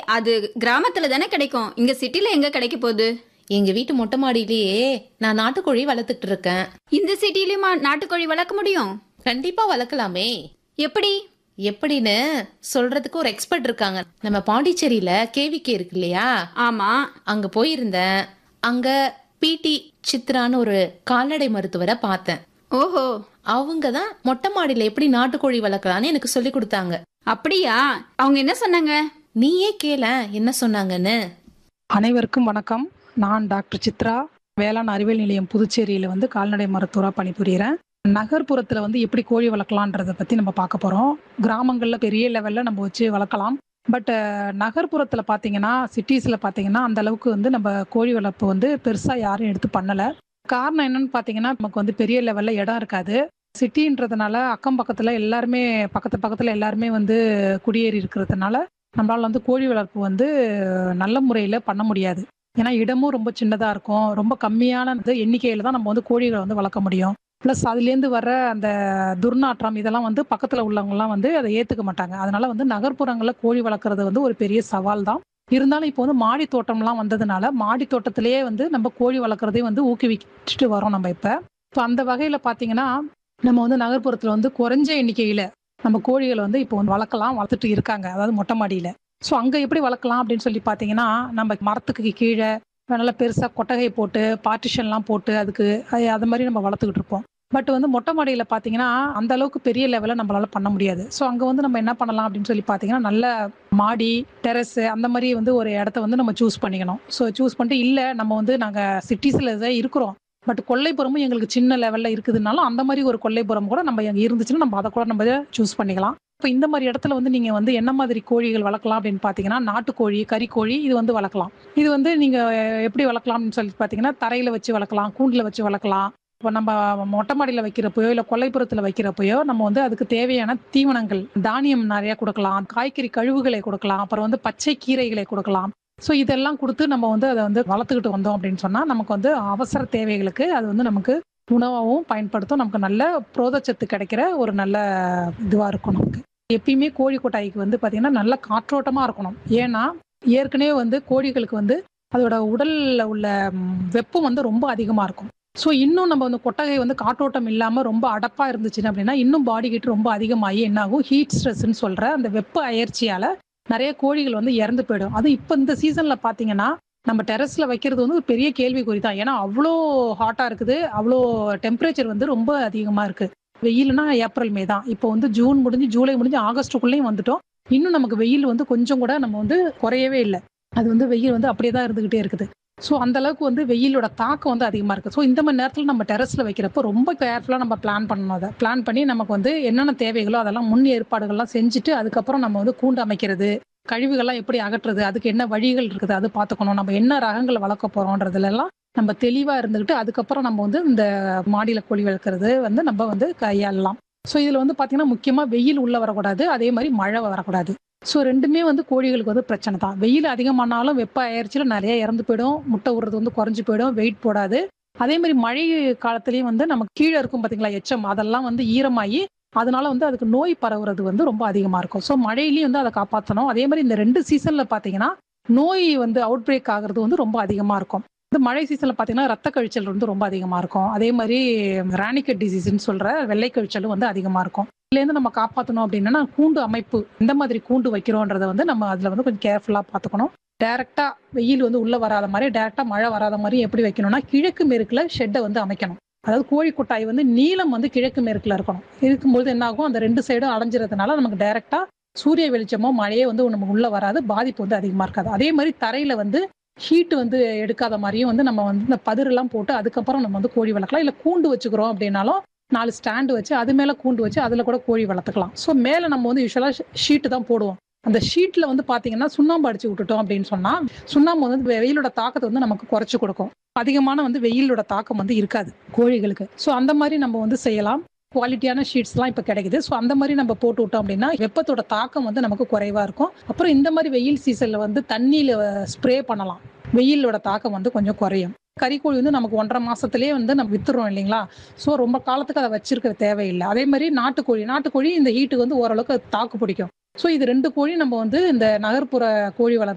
அது கிராமத்துல தானே கிடைக்கும் இங்க சிட்டில எங்க கிடைக்க போகுது எங்க வீட்டு மொட்டை மாடியிலேயே நான் நாட்டுக்கோழி வளர்த்துட்டு இருக்கேன் இந்த சிட்டிலயுமா நாட்டுக்கோழி வளர்க்க முடியும் கண்டிப்பா வளர்க்கலாமே எப்படி எப்படின்னு சொல்றதுக்கு ஒரு எக்ஸ்பர்ட் இருக்காங்க நம்ம பாண்டிச்சேரியில கேவிகே இருக்கு இல்லையா ஆமா அங்க போயிருந்தேன் அங்க பிடி சித்ரான்னு ஒரு கால்நடை மருத்துவரை பார்த்தேன் ஓஹோ அவங்க தான் மொட்டை மாடியில எப்படி நாட்டுக்கோழி வளர்க்கலாம்னு எனக்கு சொல்லி கொடுத்தாங்க அப்படியா அவங்க என்ன சொன்னாங்க நீயே கேள என்ன சொன்னாங்கன்னு அனைவருக்கும் வணக்கம் நான் டாக்டர் சித்ரா வேளாண் அறிவியல் நிலையம் புதுச்சேரியில் வந்து கால்நடை மருத்துவராக பணிபுரிகிறேன் நகர்ப்புறத்தில் வந்து எப்படி கோழி வளர்க்கலான்றதை பற்றி நம்ம பார்க்க போகிறோம் கிராமங்களில் பெரிய லெவலில் நம்ம வச்சு வளர்க்கலாம் பட் நகர்ப்புறத்தில் பார்த்தீங்கன்னா சிட்டிஸில் பார்த்தீங்கன்னா அந்த அளவுக்கு வந்து நம்ம கோழி வளர்ப்பு வந்து பெருசாக யாரும் எடுத்து பண்ணலை காரணம் என்னன்னு பார்த்தீங்கன்னா நமக்கு வந்து பெரிய லெவலில் இடம் இருக்காது சிட்டின்றதுனால அக்கம் பக்கத்தில் எல்லாருமே பக்கத்து பக்கத்தில் எல்லாருமே வந்து குடியேறி இருக்கிறதுனால நம்மளால வந்து கோழி வளர்ப்பு வந்து நல்ல முறையில் பண்ண முடியாது ஏன்னா இடமும் ரொம்ப சின்னதாக இருக்கும் ரொம்ப கம்மியான எண்ணிக்கையில் தான் நம்ம வந்து கோழிகளை வந்து வளர்க்க முடியும் ப்ளஸ் அதுலேருந்து வர அந்த துர்நாற்றம் இதெல்லாம் வந்து பக்கத்தில் உள்ளவங்கலாம் வந்து அதை ஏற்றுக்க மாட்டாங்க அதனால வந்து நகர்ப்புறங்களில் கோழி வளர்க்குறது வந்து ஒரு பெரிய சவால் தான் இருந்தாலும் இப்போ வந்து மாடி தோட்டம்லாம் வந்ததுனால மாடி தோட்டத்திலேயே வந்து நம்ம கோழி வளர்க்குறதே வந்து ஊக்குவிச்சுட்டு வரோம் நம்ம இப்போ இப்போ அந்த வகையில் பார்த்தீங்கன்னா நம்ம வந்து நகர்ப்புறத்தில் வந்து குறைஞ்ச எண்ணிக்கையில் நம்ம கோழிகளை வந்து இப்போ வந்து வளர்க்கலாம் வளர்த்துட்டு இருக்காங்க அதாவது மொட்டை மாடியில் ஸோ அங்கே எப்படி வளர்க்கலாம் அப்படின்னு சொல்லி பார்த்தீங்கன்னா நம்ம மரத்துக்கு கீழே நல்லா பெருசாக கொட்டகை போட்டு பார்ட்டிஷன்லாம் போட்டு அதுக்கு அது- அது மாதிரி நம்ம வளர்த்துக்கிட்டு இருப்போம் பட் வந்து மொட்டை மாடியில் பார்த்தீங்கன்னா அந்த அளவுக்கு பெரிய லெவலில் நம்மளால பண்ண முடியாது ஸோ அங்கே வந்து நம்ம என்ன பண்ணலாம் அப்படின்னு சொல்லி பார்த்தீங்கன்னா நல்ல மாடி டெரஸ் அந்த மாதிரி வந்து ஒரு இடத்த வந்து நம்ம சூஸ் பண்ணிக்கணும் ஸோ சூஸ் பண்ணிட்டு இல்லை நம்ம வந்து நாங்கள் சிட்டிஸில் தான் இருக்கிறோம் பட் கொல்லைப்புறமும் எங்களுக்கு சின்ன லெவலில் இருக்குதுனாலும் அந்த மாதிரி ஒரு கொல்லைப்புறம் கூட நம்ம அங்கே இருந்துச்சுன்னா நம்ம அதை கூட நம்ம சூஸ் பண்ணிக்கலாம் இப்போ இந்த மாதிரி இடத்துல வந்து நீங்கள் வந்து என்ன மாதிரி கோழிகள் வளர்க்கலாம் அப்படின்னு பார்த்தீங்கன்னா நாட்டுக்கோழி கறிக்கோழி இது வந்து வளர்க்கலாம் இது வந்து நீங்கள் எப்படி வளர்க்கலாம்னு சொல்லி பார்த்தீங்கன்னா தரையில் வச்சு வளர்க்கலாம் கூண்டில் வச்சு வளர்க்கலாம் இப்போ நம்ம மொட்டை மாடியில் வைக்கிறப்பயோ இல்லை கொல்லைப்புறத்தில் வைக்கிறப்பயோ நம்ம வந்து அதுக்கு தேவையான தீவனங்கள் தானியம் நிறைய கொடுக்கலாம் காய்கறி கழிவுகளை கொடுக்கலாம் அப்புறம் வந்து பச்சை கீரைகளை கொடுக்கலாம் ஸோ இதெல்லாம் கொடுத்து நம்ம வந்து அதை வந்து வளர்த்துக்கிட்டு வந்தோம் அப்படின்னு சொன்னால் நமக்கு வந்து அவசர தேவைகளுக்கு அது வந்து நமக்கு உணவாகவும் பயன்படுத்தும் நமக்கு நல்ல புரோதச்சத்து கிடைக்கிற ஒரு நல்ல இதுவாக இருக்கும் நமக்கு எப்பயுமே கோழி கொட்டாய்க்கு வந்து பார்த்தீங்கன்னா நல்ல காற்றோட்டமாக இருக்கணும் ஏன்னா ஏற்கனவே வந்து கோழிகளுக்கு வந்து அதோட உடல்ல உள்ள ம், வெப்பம் வந்து ரொம்ப அதிகமாக இருக்கும் ஸோ இன்னும் நம்ம வந்து கொட்டகை வந்து காற்றோட்டம் இல்லாமல் ரொம்ப அடப்பாக இருந்துச்சுன்னு அப்படின்னா இன்னும் பாடி ஹீட் ரொம்ப அதிகமாகி என்ன ஆகும் ஹீட் ஸ்ட்ரெஸ்ன்னு சொல்கிற அந்த வெப்ப அயற்சியால் நிறைய கோழிகள் வந்து இறந்து போயிடும் அது இப்போ இந்த சீசனில் பார்த்தீங்கன்னா நம்ம டெரஸில் வைக்கிறது வந்து ஒரு பெரிய கேள்விக்குறி தான் ஏன்னா அவ்வளோ ஹாட்டாக இருக்குது அவ்வளோ டெம்பரேச்சர் வந்து ரொம்ப அதிகமாக இருக்குது வெயில்னா ஏப்ரல் மே தான் இப்போ வந்து ஜூன் முடிஞ்சு ஜூலை முடிஞ்சு ஆகஸ்ட்டுக்குள்ளேயும் வந்துட்டோம் இன்னும் நமக்கு வெயில் வந்து கொஞ்சம் கூட நம்ம வந்து குறையவே இல்லை அது வந்து வெயில் வந்து அப்படியே தான் இருந்துகிட்டே இருக்குது ஸோ அந்த அளவுக்கு வந்து வெயிலோட தாக்கம் வந்து அதிகமாக இருக்குது ஸோ இந்த மாதிரி நேரத்தில் நம்ம டெரஸில் வைக்கிறப்போ ரொம்ப கேர்ஃபுல்லாக நம்ம பிளான் பண்ணணும் அதை பிளான் பண்ணி நமக்கு வந்து என்னென்ன தேவைகளோ அதெல்லாம் முன் ஏற்பாடுகள்லாம் செஞ்சுட்டு அதுக்கப்புறம் நம்ம வந்து கூண்டு அமைக்கிறது கழிவுகள்லாம் எப்படி அகற்றுறது அதுக்கு என்ன வழிகள் இருக்குது அது பார்த்துக்கணும் நம்ம என்ன ரகங்களை வளர்க்க போகிறோன்றதுலலாம் நம்ம தெளிவாக இருந்துக்கிட்டு அதுக்கப்புறம் நம்ம வந்து இந்த மாடியில் கோழி வளர்க்குறது வந்து நம்ம வந்து கையாளலாம் ஸோ இதில் வந்து பார்த்தீங்கன்னா முக்கியமாக வெயில் உள்ளே வரக்கூடாது அதே மாதிரி மழை வரக்கூடாது ஸோ ரெண்டுமே வந்து கோழிகளுக்கு வந்து பிரச்சனை தான் வெயில் அதிகமானாலும் வெப்ப அயற்சியில் நிறைய இறந்து போயிடும் முட்டை விடுறது வந்து குறைஞ்சு போயிடும் வெயிட் போடாது அதே மாதிரி மழை காலத்துலேயும் வந்து நமக்கு கீழே இருக்கும் பார்த்தீங்களா எச்சம் அதெல்லாம் வந்து ஈரமாகி அதனால வந்து அதுக்கு நோய் பரவுறது வந்து ரொம்ப அதிகமாக இருக்கும் ஸோ மழையிலையும் வந்து அதை காப்பாற்றணும் அதே மாதிரி இந்த ரெண்டு சீசனில் பார்த்தீங்கன்னா நோய் வந்து அவுட் பிரேக் ஆகுறது வந்து ரொம்ப அதிகமாக இருக்கும் இந்த மழை சீசனில் பார்த்தீங்கன்னா ரத்த கழிச்சல் வந்து ரொம்ப அதிகமாக இருக்கும் அதே மாதிரி ராணிக்கட் டிசீஸ்ன்னு சொல்கிற வெள்ளை கழிச்சலும் வந்து அதிகமாக இருக்கும் இதுலேருந்து நம்ம காப்பாற்றணும் அப்படின்னா கூண்டு அமைப்பு எந்த மாதிரி கூண்டு வைக்கிறோன்றத வந்து நம்ம அதில் வந்து கொஞ்சம் கேர்ஃபுல்லாக பார்த்துக்கணும் டைரக்டா வெயில் வந்து உள்ள வராத மாதிரி டைரக்டா மழை வராத மாதிரி எப்படி வைக்கணும்னா கிழக்கு மேற்குல ஷெட்டை வந்து அமைக்கணும் அதாவது கோழி கொட்டாய் வந்து நீளம் வந்து கிழக்கு மேற்குல இருக்கணும் இருக்கும்போது என்ன ஆகும் அந்த ரெண்டு சைடும் அடைஞ்சிறதுனால நமக்கு டைரக்டா சூரிய வெளிச்சமோ மழையே வந்து நமக்கு உள்ள வராது பாதிப்பு வந்து அதிகமா இருக்காது அதே மாதிரி தரையில வந்து ஹீட் வந்து எடுக்காத மாதிரியும் வந்து நம்ம வந்து இந்த பதிரெல்லாம் போட்டு அதுக்கப்புறம் நம்ம வந்து கோழி வளர்க்கலாம் இல்லை கூண்டு வச்சுக்கிறோம் அப்படின்னாலும் நாலு ஸ்டாண்டு வச்சு அது மேலே கூண்டு வச்சு அதில் கூட கோழி வளர்த்துக்கலாம் ஸோ மேலே நம்ம வந்து யூஸ்வலாக ஷீட்டு தான் போடுவோம் அந்த ஷீட்ல வந்து பாத்தீங்கன்னா சுண்ணாம்பு அடிச்சு விட்டுட்டோம் அப்படின்னு சொன்னா சுண்ணாம்பு வந்து வெயிலோட தாக்கத்தை வந்து நமக்கு குறைச்சு கொடுக்கும் அதிகமான வந்து வெயிலோட தாக்கம் வந்து இருக்காது கோழிகளுக்கு ஸோ அந்த மாதிரி நம்ம வந்து செய்யலாம் குவாலிட்டியான ஷீட்ஸ்லாம் இப்போ கிடைக்குது ஸோ அந்த மாதிரி நம்ம போட்டு விட்டோம் அப்படின்னா வெப்பத்தோட தாக்கம் வந்து நமக்கு குறைவா இருக்கும் அப்புறம் இந்த மாதிரி வெயில் சீசன்ல வந்து தண்ணியில ஸ்ப்ரே பண்ணலாம் வெயிலோட தாக்கம் வந்து கொஞ்சம் குறையும் கறிக்கோழி வந்து நமக்கு ஒன்றரை மாசத்துலயே வந்து நம்ம வித்துறோம் இல்லைங்களா ஸோ ரொம்ப காலத்துக்கு அதை வச்சிருக்க தேவையில்லை அதே மாதிரி நாட்டுக்கோழி நாட்டுக்கோழி இந்த ஹீட்டுக்கு வந்து ஓரளவுக்கு அது தாக்கு பிடிக்கும் ஸோ இது ரெண்டு கோழி நம்ம வந்து இந்த நகர்ப்புற கோழி வளர்ப்பு